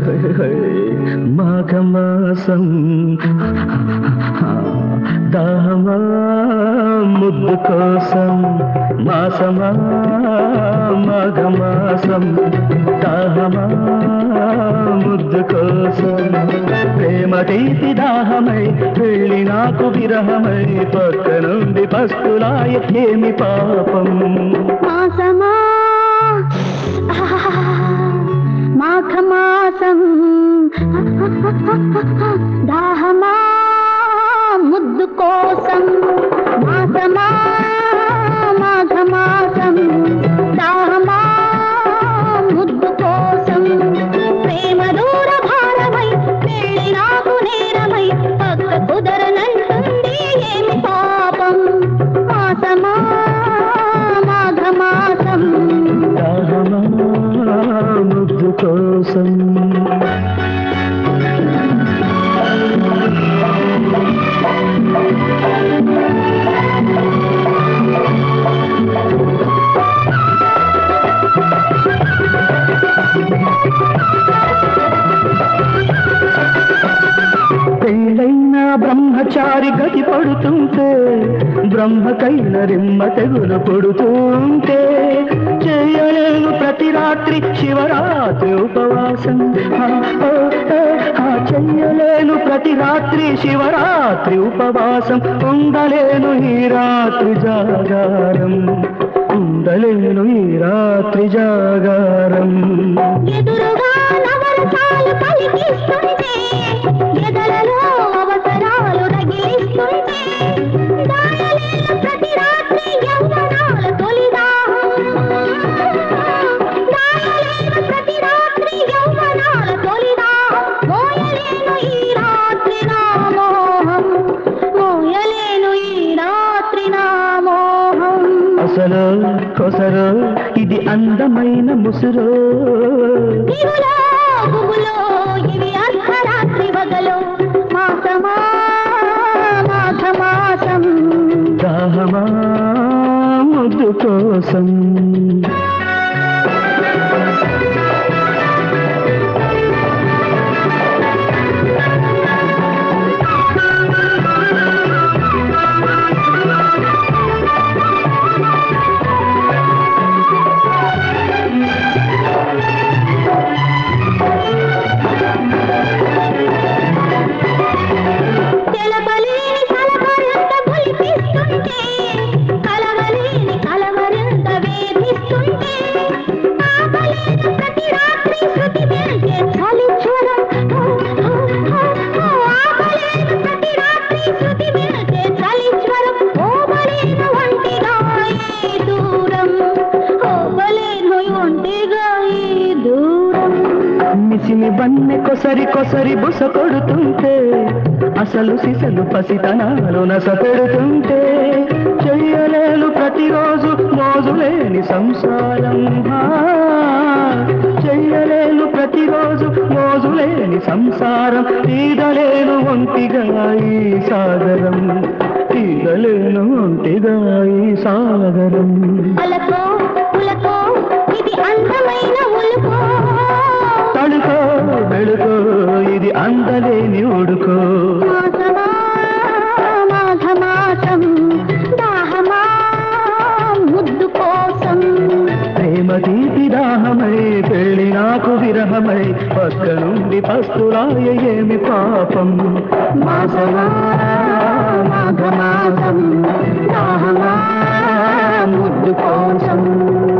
మాఘమాసం దాహమా ముద్దు కోసం మాసమా మాఘమాసం దాహమా ముద్దు కోసం ప్రేమ తీపి దాహమై వెళ్ళి నాకు విరహమై పక్క నుండి పస్తులాయ ఏమి పాపం మాసమా మాఘమాసం దాహమా ముద్దు కోసం మాసమా మాఘమాసం దాహమా ముద్దు కోసం ప్రేమ దూర భారమై పెళ్ళి నాకు నేరమై పక్క కుదరనంటుంది ఏమి పాపం మాసమా మాఘమాసం దాహమా ముద్దు కోసం పెళ్ళైన బ్రహ్మచారి గతి పడుతుంటే బ్రహ్మకైన రిమ్మ తెగులు పొడుతుంటే చేయలేను ప్రతి రాత్రి శివరాత్రి ఉపవాసం ఆ, ఆ, ఆ, ఆ, చెయ్యలేను ప్రతి రాత్రి శివరాత్రి ఉపవాసం ఉండలేను ఈ రాత్రి జాగారం ఉండలేను ఈ రాత్రి జాగారం ఎదురుగా నవరసాలు పలికిస్తుంటే ఎదలలో అవసరాలు రగిలిస్తుంటే దాయలేను ప్రతి రాత్రి యవ్వనాల తొలిదాహం దాయలేను ప్రతి రాత్రి యవ్వనాల తొలిదాహం మోయలేను ఈ రాత్రి నా మోహం మోయలేను ఈ రాత్రి నా మోహం అసలు కొసరు ఇది అందమైన ముసురు దిగులో గుబులో ఇవి అర్ధరాత్రి వగలో మాసమా మాఘమాసం దాహమా ముద్దు కోసం తెలపలేని కలవరంత బొలిపిస్తుంటే కలవలేని కలవరంత వేధిస్తుంటే ఆపలేని ప్రతి రాత్రి శృతి వెళ్తే చలి జ్వరం ఓ, ఓ, ఓ, ఓ, ఆపలేని ప్రతి రాత్రి శృతి వెళ్తే చలి జ్వరం ఓబలేను ఒంటిగా ఈ దూరం ఓబలేను ఒంటిగా ఈ దూరం మిసిమి బన్నె కొసరి కొసరి బుస కొడుతుంటే అసలు సిసలు పసితనాలు నస పెడుతుంటే చెయ్యలేను ప్రతిరోజు మోజులేని సంసారం ఆ, చెయ్యలేను ప్రతిరోజు మోజులేని సంసారం తీదలేను ఒంటిగా ఈ సాగరం తీదలేను ఒంటిగా ఈ సాగరం అలకో పులకో ఇది అందమైన ఉలుకో తడుకో వెళుకో ఇది అందలేని ఉడుకో మాసమా మాఘమాసం దాహమా ముద్దు కోసం ప్రేమ తీపి దాహమై పెళ్ళి నాకు విరహమై పక్క నుండి పస్తులాయ ఏమి పాపం మాసమా మాఘమాసం దాహమా ముద్దు కోసం